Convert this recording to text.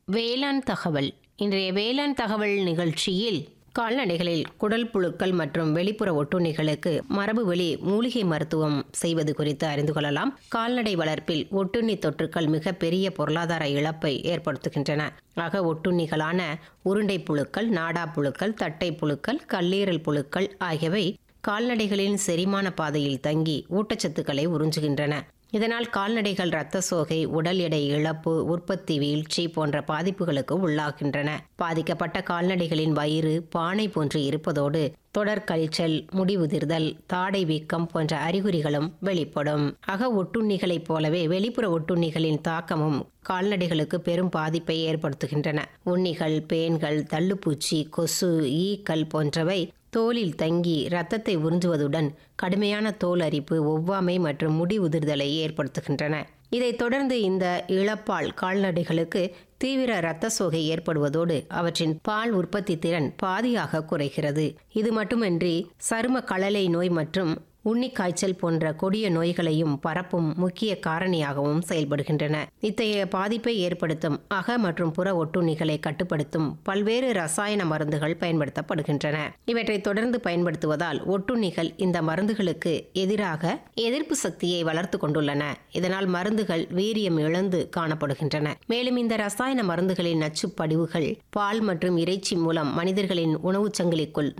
வேளாண் தகவல் இன்றைய வேளாண் தகவல் நிகழ்ச்சியில் கால்நடைகளில் குடல் புழுக்கள் மற்றும் வெளிப்புற ஒட்டுண்ணிகளுக்கு மரபுவழி மூலிகை மருத்துவம் செய்வது குறித்து அறிந்து கொள்ளலாம் கால்நடை வளர்ப்பில் ஒட்டுண்ணி தொற்றுக்கள் மிக பெரிய பொருளாதார இழப்பை ஏற்படுத்துகின்றன ஆக ஒட்டுண்ணிகளான உருண்டை புழுக்கள் நாடா புழுக்கள் தட்டை புழுக்கள் கல்லீரல் புழுக்கள் ஆகியவை கால்நடைகளின் செரிமான பாதையில் தங்கி ஊட்டச்சத்துக்களை உறிஞ்சுகின்றன இதனால் கால்நடைகள் இரத்த சோகை உடல் எடை இழப்பு உற்பத்தி வீழ்ச்சி போன்ற பாதிப்புகளுக்கு உள்ளாகின்றன பாதிக்கப்பட்ட கால்நடைகளின் வயிறு பானை போன்று இருப்பதோடு தொடர் கழிச்சல் முடிவுதிர்தல் தாடை வீக்கம் போன்ற அறிகுறிகளும் வெளிப்படும் அக ஒட்டுண்ணிகளைப் போலவே வெளிப்புற ஒட்டுண்ணிகளின் தாக்கமும் கால்நடைகளுக்கு பெரும் பாதிப்பை ஏற்படுத்துகின்றன உண்ணிகள் பேன்கள் தள்ளுப்பூச்சி கொசு ஈக்கள் போன்றவை தோலில் தங்கி இரத்தத்தை உறிஞ்சுவதுடன் கடுமையான தோல் அரிப்பு ஒவ்வாமை மற்றும் முடி உதிர்தலை ஏற்படுத்துகின்றன இதைத் தொடர்ந்து இந்த இழப்பால் கால்நடைகளுக்கு தீவிர இரத்த சோகை ஏற்படுவதோடு அவற்றின் பால் உற்பத்தி திறன் பாதியாக குறைகிறது இது மட்டுமின்றி சரும களலை நோய் மற்றும் உண்ணி காய்ச்சல் போன்ற கொடிய நோய்களையும் பரப்பும் முக்கிய காரணியாகவும் செயல்படுகின்றன இத்தகைய பாதிப்பை ஏற்படுத்தும் அக மற்றும் புற ஒட்டுண்ணிகளை கட்டுப்படுத்தும் பல்வேறு ரசாயன மருந்துகள் பயன்படுத்தப்படுகின்றன இவற்றை தொடர்ந்து பயன்படுத்துவதால் ஒட்டுண்ணிகள் இந்த மருந்துகளுக்கு எதிராக எதிர்ப்பு சக்தியை வளர்த்து கொண்டுள்ளன இதனால் மருந்துகள் வீரியம் இழந்து காணப்படுகின்றன மேலும் இந்த ரசாயன மருந்துகளின் நச்சுப் படிவுகள் பால் மற்றும் இறைச்சி மூலம் மனிதர்களின் உணவுச் சங்கிலிக்குள்